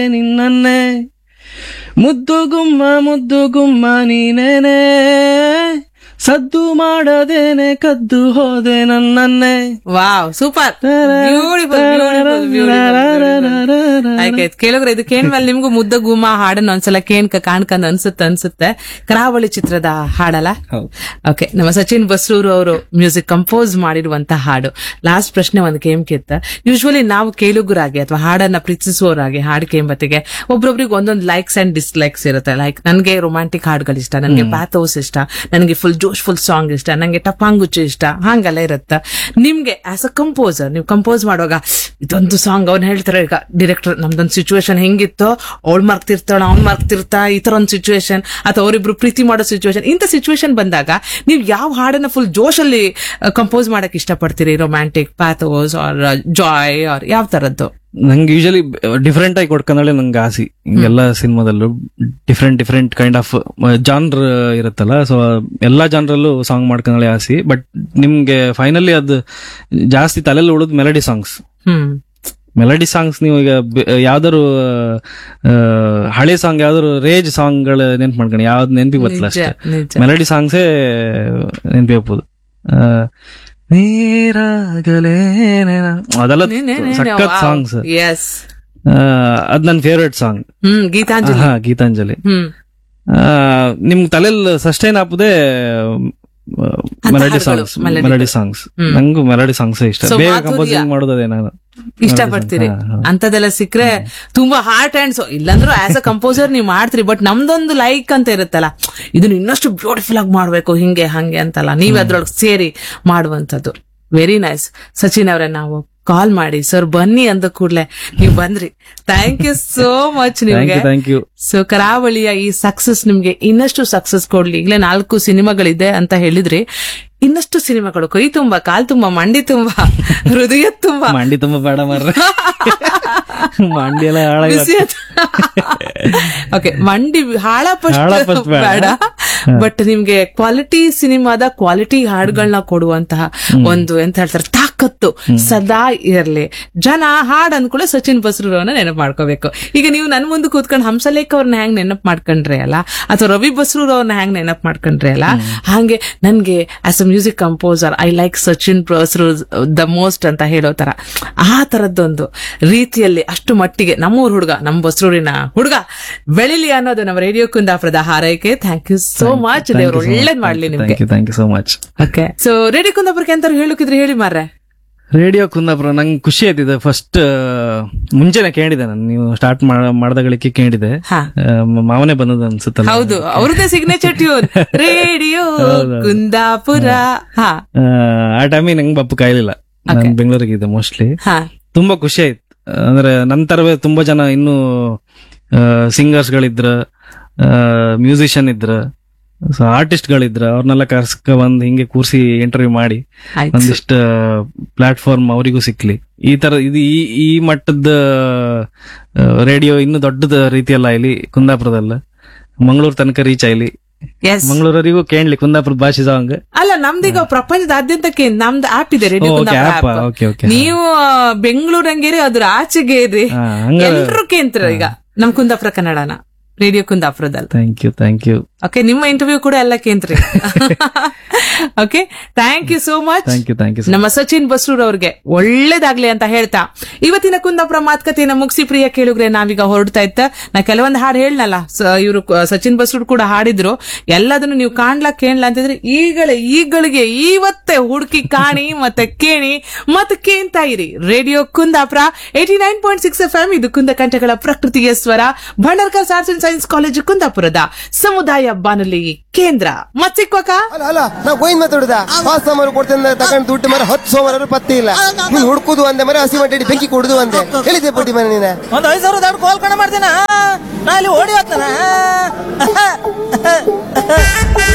ನಿನ್ನನ್ನೇ ಮುದ್ದು ಗುಮ್ಮ ಮುದ್ದು ಗುಮ್ಮ ನೀನೇನೆ ಸದ್ದು ಮಾಡದೇನೆ ಕದ್ದು ಹೋದೆ ನನ್ನನ್ನೇ ವಾವ್ ಸೂಪರ್ ಆಯ್ತು ಕೇಳಿದ್ರೆ ಇದು ಕೇಳ್ಮೇಲೆ ನಿಮ್ಗೂ ಮುದ್ದ ಗುಮ್ಮ ಹಾಡನ್ನ ಒಂದ್ಸಲ ಕೇಣ್ಕ ಕಾಣ್ಕಂದ್ ಅನ್ಸುತ್ತೆ ಅನ್ಸುತ್ತೆ ಕರಾವಳಿ ಚಿತ್ರದ ಹಾಡಲ್ಲ ಹೌದು. ಓಕೆ ನಮ್ಮ ಸಚಿನ್ ಬಸ್ರೂರು ಅವರು ಮ್ಯೂಸಿಕ್ ಕಂಪೋಸ್ ಮಾಡಿರುವಂತ ಹಾಡು ಲಾಸ್ಟ್ ಪ್ರಶ್ನೆ ಒಂದು ಕೇಮ್ ಕಿತ್ತ ಯೂಶ್ವಲಿ ನಾವು ಕೇಳುಗರಾಗಿ ಅಥವಾ ಹಾಡನ್ನ ಪ್ರೀತಿಸುವವರಾಗಿ ಹಾಡು ಕೇಂಬತ್ತಿಗೆ ಒಬ್ರೊಬ್ರಿಗೆ ಒಂದೊಂದು ಲೈಕ್ಸ್ ಅಂಡ್ ಡಿಸ್ಲೈಕ್ಸ್ ಇರುತ್ತೆ ಲೈಕ್ ನನ್ಗೆ ರೊಮ್ಯಾಂಟಿಕ್ ಹಾಡುಗಳು ಇಷ್ಟ ನನಗೆ ಪ್ಯಾಥೋಸ್ ಇಷ್ಟ ನನಗೆ ಫುಲ್ ಜೋಶ್ ಫುಲ್ ಸಾಂಗ್ ಇಷ್ಟ ನಂಗೆ ಟಪಾಂಗುಚ್ಚು ಇಷ್ಟ ಹಂಗೆಲ್ಲ ಇರುತ್ತೆ ನಿಮ್ಗೆ ಆಸ್ ಅ ಕಂಪೋಸರ್ ನೀವು ಕಂಪೋಸ್ ಮಾಡುವಾಗ ಇದೊಂದು ಸಾಂಗ್ ಅವ್ನು ಹೇಳ್ತಾರೆ ಈಗ ಡೈರೆಕ್ಟರ್ ನಮ್ದೊಂದು ಸಿಚುವೇಶನ್ ಹೆಂಗಿತ್ತೋ ಅವಳು ಮರ್ತಿರ್ತಾಳ ಅವ್ನ್ ಮರ್ತಿರ್ತಾ ಈ ತರ ಒಂದು ಸಿಚುವೇಶನ್ ಅಥವಾ ಅವರಿಬ್ರು ಪ್ರೀತಿ ಮಾಡೋ ಸಿಚುವೇಶನ್ ಇಂಥ ಸಿಚುವೇಶನ್ ಬಂದಾಗ ನೀವು ಯಾವ ಹಾಡನ್ನ ಫುಲ್ ಜೋಶಲ್ಲಿ ಕಂಪೋಸ್ ಮಾಡಕ್ ಇಷ್ಟಪಡ್ತೀರಿ romantic pathos or joy or ಯಾವ ತರದ್ದು ನಂಗೆ ಯೂಶಲಿ ಡಿಫ್ರೆಂಟ್ ಆಗಿ ಕೊಡ್ಕೊಂಡಳೆ ನಂಗೆ ಆಸಿ ಎಲ್ಲ ಸಿನಿಮಾದಲ್ಲೂ different different kind of genre ಇರುತ್ತಲ್ಲ ಸೊ ಎಲ್ಲಾ ಜಾನ್ರಲ್ಲೂ ಸಾಂಗ್ ಮಾಡ್ಕೊಂಡಳೆ ಆಸಿ ಬಟ್ ನಿಮ್ಗೆ ಫೈನಲಿ ಅದು ಜಾಸ್ತಿ ತಲೆಯಲ್ಲಿ ಉಳಿದ್ melody songs hmm melody songs ನೀವು ಈಗ ಬೆ- ಯಾವ್ದಾದ್ರು ಆ, ಹಳೆ ಸಾಂಗ್ ಯಾವ್ದಾದ್ರು ರೇಜ್ ಸಾಂಗ್ಗಳು ನೆನ್ಪು ಮಾಡ್ಕೊಂಡು ಯಾವ್ದು ನೆನ್ಪಿಗೆ ಬರ್ತಲ್ಲ ನಿಜ ಅಷ್ಟೇ ನಿಜ ಮೆಲಡಿ ಸಾಂಗ್ಸೇ ನೆನ್ಪಿ ಹೋಗ್ಬೋದು ನೀರಾಗಲೇನೆ ಅದೆಲ್ಲ ಸಖತ್ ಸಾಂಗ್ಸ್ ಎಸ್ ಅದ್ ನನ್ನ ಫೇವ್ರೆಟ್ ಸಾಂಗ್ ಹ್ಮ್ ಗೀತಾಂಜಲಿ ಹಾ ಗೀತಾಂಜಲಿ ಹ್ಮ್ ಆ, ನಿಮ್ ತಲೆಯಲ್ಲಿ ಸಸ್ಟೈನ್ ಆಪದೆ ಮೆಲಡಿ ಹಾಡುಗಳು, songs melody melody songs hmm. ನಂಗೂ ಮೆಲಡಿ ಸಾಂಗ್ಸ್ ಇಷ್ಟ So, ಬೇಗ ಮಾಧುರ್ಯ. ಕಂಪೋಸಿಂಗ್ ಮಾಡೋದೇ ನಾನು ಇಷ್ಟಪಡ್ತೀರಿ ಹಾ, ಹಾ. ಅಂತದೆಲ್ಲ ಸಿಕ್ಕ್ರೆ ತುಂಬಾ ಹಾರ್ಟ್ ಅಂಡ್ ಸೊ ಇಲ್ಲಾಂದ್ರೂ ಆಸ್ ಅ ಕಂಪೋಸರ್ ನೀವು ಮಾಡ್ತೀರಿ ಬಟ್ ನಮ್ದೊಂದು ಲೈಕ್ ಅಂತ ಇರುತ್ತಲ್ಲ ಇದನ್ನ ಇನ್ನಷ್ಟು ಬ್ಯೂಟಿಫುಲ್ ಆಗಿ ಮಾಡ್ಬೇಕು ಹಿಂಗೆ ಹಂಗೆ ಅಂತಲ್ಲ ನೀವ್ ಅದ್ರೊಳಗೆ ಸೇರಿ ಮಾಡುವಂತದ್ದು ವೆರಿ ನೈಸ್ ಸಚಿನ್ ಅವರೇ ನಾವು ಕಾಲ್ ಮಾಡಿ ಸರ್ ಬನ್ನಿ ಅಂದ ಕೂಡ್ಲೆ ನೀವು ಬಂದ್ರಿ thank you so much thank ನಿಮ್ಗೆ ಯು ಥ್ಯಾಂಕ್ ಯು ಸೊ ಕರಾವಳಿಯ ಈ ಸಕ್ಸಸ್ ನಿಮ್ಗೆ ಇನ್ನಷ್ಟು ಸಕ್ಸಸ್ ಕೊಡ್ಲಿ ಈಗಲೇ ನಾಲ್ಕು ಸಿನಿಮಾಗಳಿದೆ ಅಂತ ಹೇಳಿದ್ರಿ ಇನ್ನಷ್ಟು ಸಿನಿಮಾಗಳು ಕೈ ತುಂಬಾ ಕಾಲ್ ತುಂಬಾ ಮಂಡಿ ತುಂಬಾ ಹೃದಯ ತುಂಬಾ ಮಂಡಿ ತುಂಬಾ ಬೇಡ ಮಾರ್ರೆ ಮಂಡಿ ಎಲ್ಲ ಹಾಳಾಗಿ ಓಕೆ ಮಂಡಿ ಹಾಳ ಹಾಳ ಫಸ್ಟ್ first ಬೇಡ. ಬೇಡ ಬಟ್ ನಿಮ್ಗೆ ಕ್ವಾಲಿಟಿ ಸಿನಿಮಾದ ಕ್ವಾಲಿಟಿ ಹಾಡುಗಳನ್ನ ಕೊಡುವಂತಹ ಒಂದು ಎಂತ ಹೇಳ್ತಾರೆ ತಾಕತ್ತು ಸದಾ ಇರ್ಲಿ ಜನ ಹಾಡ್ ಅಂದ್ಕೂಡ ಸಚಿನ್ ಬಸ್ರೂರವನ್ನ ನೆನಪು ಮಾಡ್ಕೋಬೇಕು ಈಗ ನೀವು ನನ್ ಮುಂದೆ ಕೂತ್ಕೊಂಡು ಹಂಸಲೇಖ ಅವ್ರನ್ನ ಹೆಂಗ್ ನೆನಪು ಮಾಡ್ಕೊಂಡ್ರಿ ಅಲ್ಲ ಅಥವಾ ರವಿ ಬಸ್ರೂರ್ ಅವ್ರನ್ನ ಹೆಂಗ್ ನೆನಪು ಮಾಡ್ಕೊಂಡ್ರಿ ಅಲ್ಲ ಹಾಗೆ ನನ್ಗೆ as a music composer I like Sachin Basrur the most ಅಂತ ಹೇಳೋ ತರ ಆ ತರದ್ದೊಂದು ರೀತಿಯಲ್ಲಿ ಅಷ್ಟು ಮಟ್ಟಿಗೆ ನಮ್ಮೂರ್ ಹುಡುಗ ನಮ್ಮ ಬಸ್ರೂರಿನ ಹುಡುಗ ಬೆಳಿಲಿ ಅನ್ನೋದು ನಮ್ಮ ರೇಡಿಯೋ ಕುಂದಾಪುರದ ಹಾರೈಕೆ ಥ್ಯಾಂಕ್ ಯು ಸೋ ಮಚ್ ದೇವ್ರು ಒಳ್ಳೇದ್ ಮಾಡ್ಲಿ ನಿಮ್ಗೆ thank you thank you so much okay so radio ಕುಂದಾಪುರಕ್ಕೆ ಅಂತ ಹೇಳಕ್ಕಿದ್ರೆ ಹೇಳಿ ಮಾರ್ರೆ ರೇಡಿಯೋ ಕುಂದಾಪುರ ನಂಗೆ ಖುಷಿ ಆಯ್ತಿದೆ ಫಸ್ಟ್ ಮುಂಚೆನೆ ಕೇಳಿದೆ ನಾನು ನೀವು ಸ್ಟಾರ್ಟ್ ಮಾಡ್ದಗಳಿಗೆ ಕೇಳಿದೆ ಹಾ. ಆ, ಮ- ಮಾವನೇ ಬಂದದ ಅನ್ಸುತ್ತಲ್ಲ ಹೌದು ಅವ್ರದ್ದೇ ಸಿಗ್ನೇಚರ್ ಟ್ಯೂನ್ ರೇಡಿಯೋ ಕುಂದಾಪುರ ಹಾ ಆ, ಆ ಟೈಮಿಗೆ ನಂಗೆ ಬಪ್ಪು ಕಾಯ್ಲಿಲ್ಲ ನಾನು ಬೆಂಗಳೂರಿಗಿದ್ದೆ ಮೋಸ್ಟ್ಲಿ ಹಾ ತುಂಬಾ ಖುಷಿ ಆಯ್ತು ಅಂದ್ರೆ ನಂತರವೇ ತುಂಬಾ ಜನ ಇನ್ನು ಸಿಂಗರ್ಸ್ ಗಳಿದ್ರ ಮ್ಯೂಸಿಷಿಯನ್ ಇದ್ರ ಆರ್ಟಿಸ್ಟ್ ಗಳಿದ್ರ ಅವ್ರನ್ನೆಲ್ಲ ಕರ್ಸ್ಕ ಬಂದ್ ಹಿಂಗೆ ಕೂರ್ಸಿ ಇಂಟರ್ವ್ಯೂ ಮಾಡಿ ಆಯ್ತು ಒಂದಿಷ್ಟು ಪ್ಲಾಟ್ಫಾರ್ಮ್ ಅವರಿಗೂ ಸಿಕ್ಲಿ ಈ ತರ ಇದು ಈ ಈ ಮಟ್ಟದ ರೇಡಿಯೋ ಇನ್ನು ದೊಡ್ಡದ ರೀತಿಯಲ್ಲ ಇಲ್ಲಿ ಕುಂದಾಪುರದಲ್ಲ ಮಂಗಳೂರು ತನಕ ರೀಚ್ ಆಯ್ಲಿ ಎಸ್ ಮಂಗಳೂರವರಿಗೂ ಕೇಳಲಿ ಕುಂದಾಪುರದ ಭಾಷೆ ಸಾಂಗ್ ಅಲ್ಲ ನಮ್ದೀಗ ಪ್ರಪಂಚದಾದ್ಯಂತಕ್ಕೆ ನಮ್ದು ಆಪ್ ಇದೆ ರೇಡಿಯೋ ಓ, okay, Kundapura app, app. okay, okay. ನೀವು ಬೆಂಗಳೂರಂಗೇರಿ ಅದ್ರ ಆಚೆಗೆ ಇರ್ರಿ ಹಾ, ಹಂಗ ಎಲ್ರು ಕೇಂದ್ರ ಈಗ ನಮ್ ಕುಂದಾಪುರ ಕನ್ನಡನ ರೇಡಿಯೋ ಕುಂದಾಪುರದಲ್ಲಿ thank you thank you okay ನಿಮ್ಮ ಇಂಟರ್ವ್ಯೂ ಕೂಡ ಎಲ್ಲ ಕೇಂದ್ರಿ okay thank you so much thank you thank you ನಮ್ಮ ಸಚಿನ್ ಬಸ್ರೂರ್ ಅವ್ರಿಗೆ ಒಳ್ಳೇದಾಗ್ಲಿ ಅಂತ ಹೇಳ್ತಾ ಇವತ್ತಿನ ಕುಂದಾಪುರ ಮಾತುಕತೆಯನ್ನ ಮುಗಿಸಿ ಪ್ರಿಯ ಕೇಳುಗ್ರೆ ನಾವೀಗ ಹೊರಡ್ತಾ ಇತ್ತ ನಾ ಕೆಲವೊಂದು ಹಾಡು ಹೇಳ್ನಲ್ಲ ಇವರು ಸಚಿನ್ ಬಸ್ರೂರ್ ಕೂಡ ಹಾಡಿದ್ರು ಎಲ್ಲದನ್ನು ನೀವು ಕಾಣ್ಲಾ ಕೇಳಲ್ಲ ಅಂತಿದ್ರೆ ಈಗಲೇ ಈಗಳಿಗೆ ಇವತ್ತೇ ಹುಡುಕಿ ಕಾಣಿ ಮತ್ತೆ ಕೇಳಿ ಮತ್ತೆ ಕೇಳ್ತಾ ಇರಿ radio Kundapura eighty nine point six F M ಇದು ಕುಂದ ಕಂಠಗಳ ಪ್ರಕೃತಿಯ ಸ್ವರ Bhandarkar arts and science college ಕುಂದಾಪುರದ ಸಮುದಾಯ ಬಾನುಲಿ ಕೇಂದ್ರ ಮತ್ತಿಕ್ವಕ ಅಲ್ಲ ಅಲ್ಲ ನಾ ಗೋಯಿನ್ ಮಾತಾಡುದ ಪಾಸ್ ಸಾಮಾನು ಕೊಡ್ತೇನೆ ತಗೊಂಡು ದುಡ್ಡು ಮರ ಹತ್ತು ಸೋಮವಾರ ಪತ್ತೆ ಇಲ್ಲ ನೀನ್ ಹುಡುಕುದು ಅಂದೆ ಮರ ಹಸಿ ಮಟ್ಟಿ ಬೆಂಕಿ ಕೊಡುದು ಅಂದೆ ಹೇಳಿದ್ದೆ ಪಟ್ಟಿ ಮನೆ ನೀನೆ ಒಂದ್ ಐದ್ ಸಾವಿರದ ಎರಡು ಕೋಲ್ ಕಣ ಮಾಡ್ತೇನ ನಾ ಇಲ್ಲಿ ಓಡಿ ಹೋಗ್ತಾನ